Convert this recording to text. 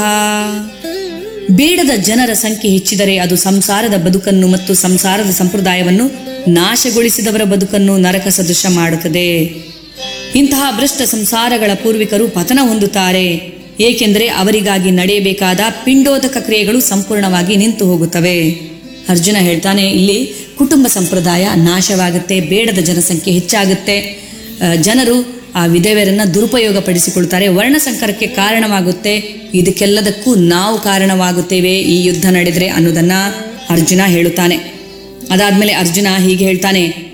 ಬೇಡದ ಜನರ ಸಂಖ್ಯೆ ಹೆಚ್ಚಿದರೆ ಅದು ಸಂಸಾರದ ಬದುಕನ್ನು ಮತ್ತು ಸಂಸಾರದ ಸಂಪ್ರದಾಯವನ್ನು ನಾಶಗೊಳಿಸಿದವರ ಬದುಕನ್ನು ನರಕ ಸದೃಶ ಮಾಡುತ್ತದೆ ಇಂತಹ ಭ್ರಷ್ಟ ಸಂಸಾರಗಳ ಪೂರ್ವಿಕರು ಪತನ ಹೊಂದುತ್ತಾರೆ ಏಕೆಂದರೆ ಅವರಿಗಾಗಿ ನಡೆಯಬೇಕಾದ ಪಿಂಡೋದಕ ಕ್ರಿಯೆಗಳು ಸಂಪೂರ್ಣವಾಗಿ ನಿಂತು ಹೋಗುತ್ತವೆ ಅರ್ಜುನ ಹೇಳ್ತಾನೆ ಇಲ್ಲಿ ಕುಟುಂಬ ಸಂಪ್ರದಾಯ ನಾಶವಾಗುತ್ತೆ ಬೇಡದ ಜನಸಂಖ್ಯೆ ಹೆಚ್ಚಾಗುತ್ತೆ ಆ, ಜನರು ಆ ವಿಧವೆಯರನ್ನ ದುರುಪಯೋಗ ಪಡಿಸಿಕೊಳ್ತಾರೆ ವರ್ಣಸಂಕರಕ್ಕೆ ಕಾರಣವಾಗುತ್ತೆ ಇದಕ್ಕೆಲ್ಲದಕ್ಕೂ ನಾವು ಕಾರಣವಾಗುತ್ತೇವೆ ಈ ಯುದ್ಧ ನಡೆದರೆ ಅನ್ನೋದನ್ನ ಅರ್ಜುನ ಹೇಳುತ್ತಾನೆ ಅದಾದ್ಮೇಲೆ ಅರ್ಜುನ ಹೀಗೆ ಹೇಳ್ತಾನೆ